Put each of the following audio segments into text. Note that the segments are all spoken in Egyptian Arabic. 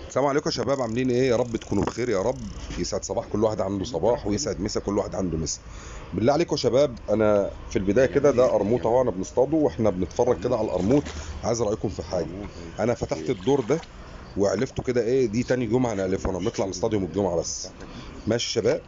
السلام عليكم يا شباب عاملين ايه يا رب تكونوا بخير يا رب يسعد صباح كل واحد عنده صباح ويسعد مسا كل واحد عنده مسا بالله عليكم يا شباب انا في البدايه كده ده قرموط اهو انا بنصطاده واحنا بنتفرج كده على القرموط عايز رايكم في حاجه انا فتحت الدور ده وعلفته كده ايه دي تاني جمعه نعلفه انا بنطلع نصطاد يوم الجمعه بس ماشي يا شباب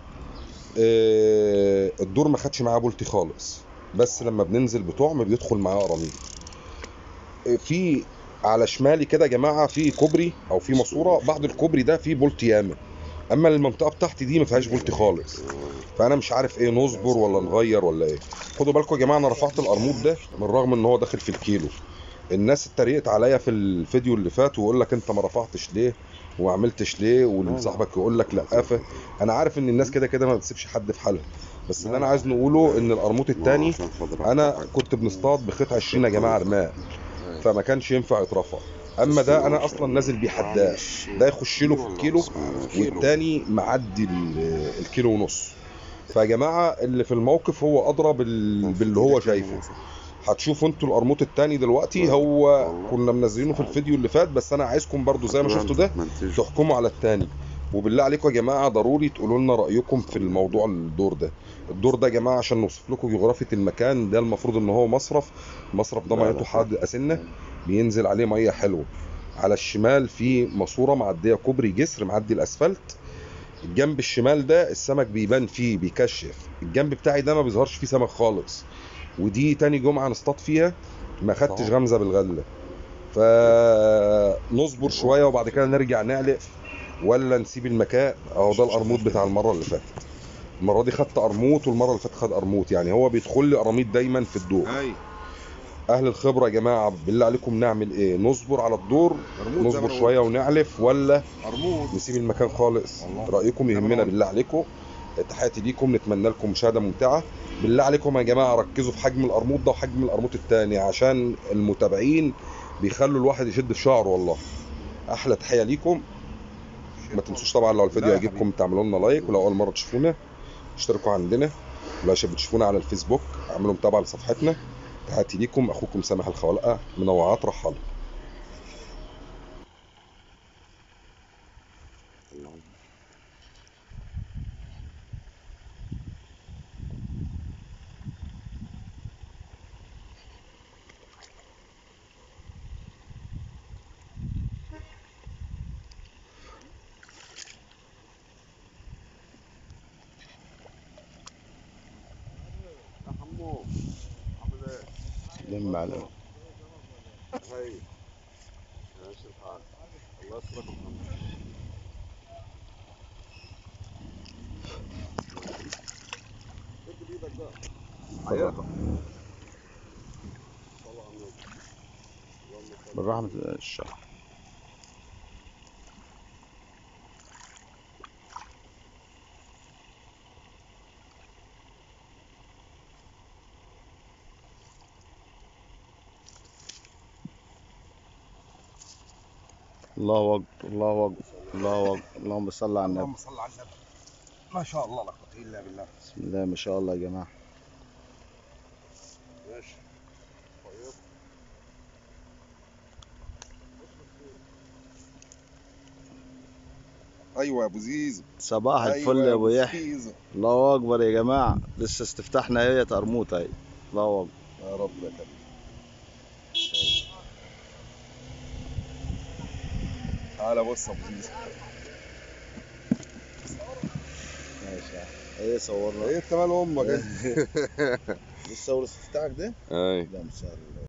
آه الدور ما خدش معاه بولتي خالص بس لما بننزل بطعم بيدخل معاه قراميط آه، في على شمالي كده يا جماعه في كوبري او في ماسوره بعد الكوبري ده في بولت ياما اما المنطقه بتاعتي دي ما فيهاش بولت خالص فانا مش عارف ايه نصبر ولا نغير ولا ايه خدوا بالكم يا جماعه انا رفعت القرموط ده من رغم ان هو داخل في الكيلو الناس اتريقت عليا في الفيديو اللي فات ويقول لك انت ما رفعتش ليه وما عملتش ليه واللي صاحبك يقول لك لقافه انا عارف ان الناس كده كده ما بتسيبش حد في حالها بس اللي انا عايز نقوله ان القرموط التاني انا كنت بنصطاد بخيط 20 يا جماعه رماء فما كانش ينفع يترفع اما ده انا اصلا نازل بيه حداد ده يخش له في الكيلو والتاني معدي ال- الكيلو ونص فيا جماعه اللي في الموقف هو ادرى بال... باللي هو شايفه هتشوفوا انتوا القرموط التاني دلوقتي هو كنا منزلينه في الفيديو اللي فات بس انا عايزكم برضو زي ما شفتوا ده تحكموا على التاني وبالله عليكم يا جماعه ضروري تقولوا لنا رايكم في الموضوع الدور ده الدور ده يا جماعه عشان نوصف لكم جغرافيه المكان ده المفروض ان هو مصرف المصرف ده ميته حاد اسنه بينزل عليه ميه حلوه على الشمال في ماسوره معديه كوبري جسر معدي الاسفلت الجنب الشمال ده السمك بيبان فيه بيكشف الجنب بتاعي ده ما بيظهرش فيه سمك خالص ودي تاني جمعه نصطاد فيها ما خدتش غمزه بالغله فنصبر شويه وبعد كده نرجع نعلق ولا نسيب المكان اهو ده القرموط بتاع المره اللي فاتت المره دي خدت قرموط والمره اللي فاتت خد قرموط يعني هو بيدخل لي قراميط دايما في الدور اي اهل الخبره يا جماعه بالله عليكم نعمل ايه نصبر على الدور نصبر شويه ونعلف ولا قرموط نسيب المكان خالص والله. رايكم يهمنا بالله عليكم تحياتي ليكم نتمنى لكم مشاهده ممتعه بالله عليكم يا جماعه ركزوا في حجم القرموط ده وحجم القرموط التاني عشان المتابعين بيخلوا الواحد يشد في شعره والله احلى تحيه ليكم ما تنسوش طبعا لو الفيديو لا يا يعجبكم تعملوا لنا لايك ولو اول مره تشوفونا اشتركوا عندنا ولو عشان بتشوفونا على الفيسبوك اعملوا متابعه لصفحتنا تحياتي ليكم اخوكم سامح الخوالقه منوعات رحاله يا حمو عامل ايه؟ لم على هاي ماشي الحال الله يسترك محمد شد بايدك بقى عيطة صلى على النبي اللهم صل بالرحمه الشرع الله اكبر الله اكبر الله اكبر اللهم صل على النبي اللهم صل على النبي ما شاء الله لا قوة الا بالله بسم الله ما شاء الله يا جماعه ماشي طيب ايوه يا ابو زيزو صباح الفل يا ابو يحيى زيزو الله اكبر يا جماعه لسه استفتحنا اهي قرموطه اهي الله اكبر يا رب يا كريم تعالى بص يا ابو زيزو ماشي يا عم. ايه صورنا ايه انت مال امك لسه اول استفتاحك ده اي لا مش عارف